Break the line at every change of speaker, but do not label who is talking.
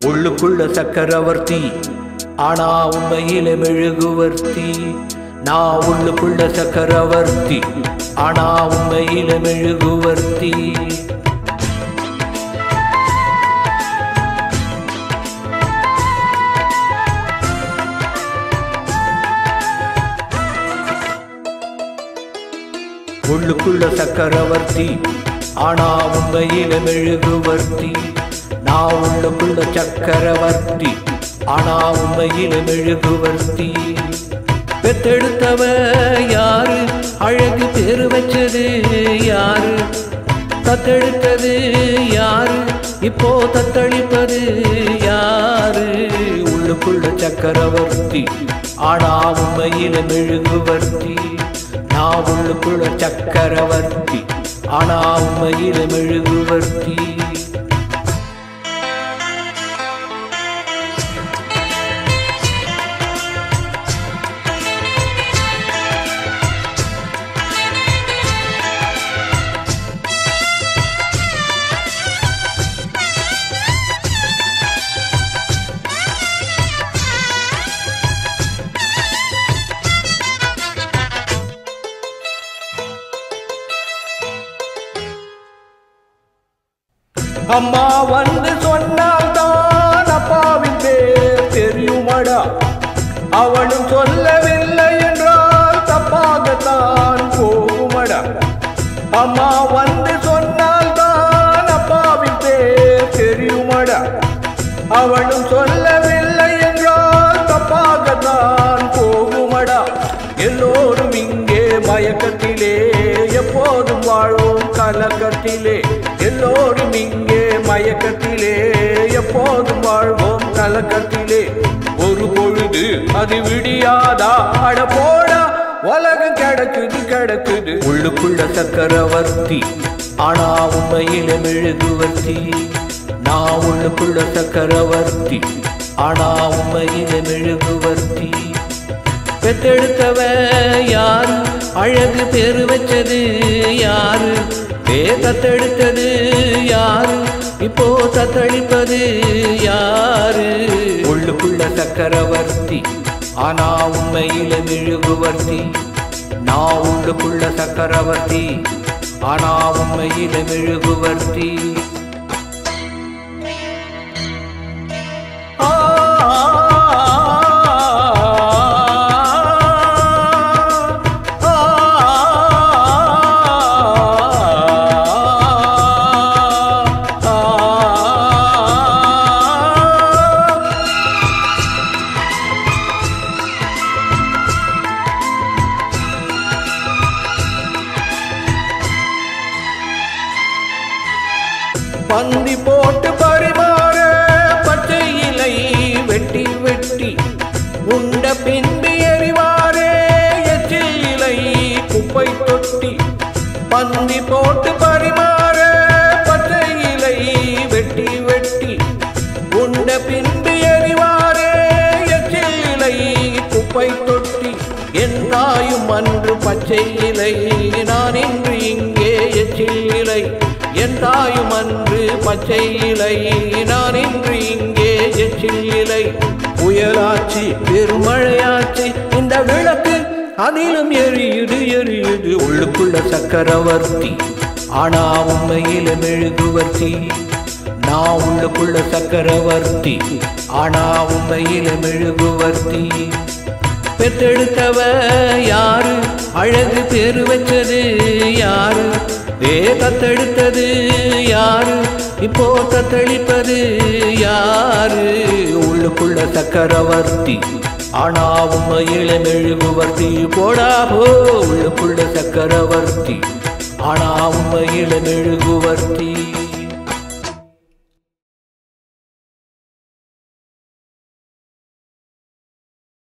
உள்ளுக்குள்ள சக்கரவர்த்தி ஆனா உண்மையில மெழுகுவர்த்தி நான் உள்ளுக்குள்ள சக்கரவர்த்தி ஆனா உண்மையில மெழுகுவர்த்தி உள்ளுக்குள்ள சக்கரவர்த்தி ஆனா உண்மையில மெழுகுவர்த்தி நான் உள்ளுக்குள்ள சக்கரவர்த்தி ஆனா உண்மையில மெழுகுவர்த்தி பெத்தெடுத்தவ யாரு அழகு பேரு வச்சது யாரு தத்தெடுத்தது யாரு இப்போ தத்தளிப்பது யாரு உள்ளுக்குள்ள சக்கரவர்த்தி ஆனா உண்மையில மெழுகுவர்த்தி நான் உள்ளுக்குள்ள சக்கரவர்த்தி ஆனா உண்மையில மெழுகுவர்த்தி அம்மா வந்து சொன்னால் தான் அப்பாவின் பேர் தெரியுமடா அவளும் சொல்லவில்லை என்றால் தப்பாகத்தான் போகுமடா அம்மா வந்து சொன்னால் தான் அப்பாவின் பேர் தெரியுமடா அவளும் சொல்லவில்லை என்றால் தப்பாகத்தான் போகுமடா எல்லோரும் இங்கே மயக்கத்திலே எப்போதும் வாழ்வோம் கலக்கத்திலே எல்லோரும் இங்கே மயக்கத்திலே எப்போதும் வாழ்வோம் கலக்கத்திலே ஒரு பொழுது அது விடியாதா அட போடா உலகம் கிடக்குது கிடக்குது உள்ளுக்குள்ள சக்கரவர்த்தி ஆனா உண்மையில மெழுகுவர்த்தி நான் உள்ளுக்குள்ள சக்கரவர்த்தி ஆனா உண்மையில மெழுகுவர்த்தி பெத்தெடுத்தவ யாரு அழகு பேரு வச்சது யாரு தத்தெடுத்தது யாரு இப்போ தத்தளிப்பது யாரு உள்ளுக்குள்ள சக்கரவர்த்தி ஆனா உண்மையில மெழுகுவர்த்தி நான் உள்ளுக்குள்ள சக்கரவர்த்தி ஆனா உண்மையில மெழுகுவர்த்தி ஆ பந்தி போட்டு பரிமாற பச்சை இலை வெட்டி வெட்டி உண்ட பின்பு எறிவாரே எச்சில் இலை குப்பை தொட்டி பந்தி போட்டு பரிமாற பச்சை இலை வெட்டி வெட்டி உண்ட பின்பு எறிவாரே எச்சில் இலை குப்பை தொட்டி என்றாயும் அன்று பச்சை இலை நான் இன்று இங்கே எச்சில் இலை என் தாயும் அன்று பச்சை இலை நான் இன்று இங்கே எச்சில் இலை புயலாச்சு பெருமழையாச்சு இந்த விளக்கு அதிலும் எரியுது எரியுது உள்ளுக்குள்ள சக்கரவர்த்தி ஆனா உண்மையில மெழுகுவர்த்தி நான் உள்ளுக்குள்ள சக்கரவர்த்தி ஆனா உண்மையில மெழுகுவர்த்தி பெத்தெடுத்தவ யாரு அழகு பேரு வச்சது யாரு வே தத்தெடுத்தது யாரு இப்போ தத்தளிப்பது யாரு உள்ளுக்குள்ள சக்கரவர்த்தி ஆனா உண்மையில மெழுகுவர்த்தி போடா போ உள்ளுக்குள்ள சக்கரவர்த்தி ஆனா உண்மையில மெழுகுவர்த்தி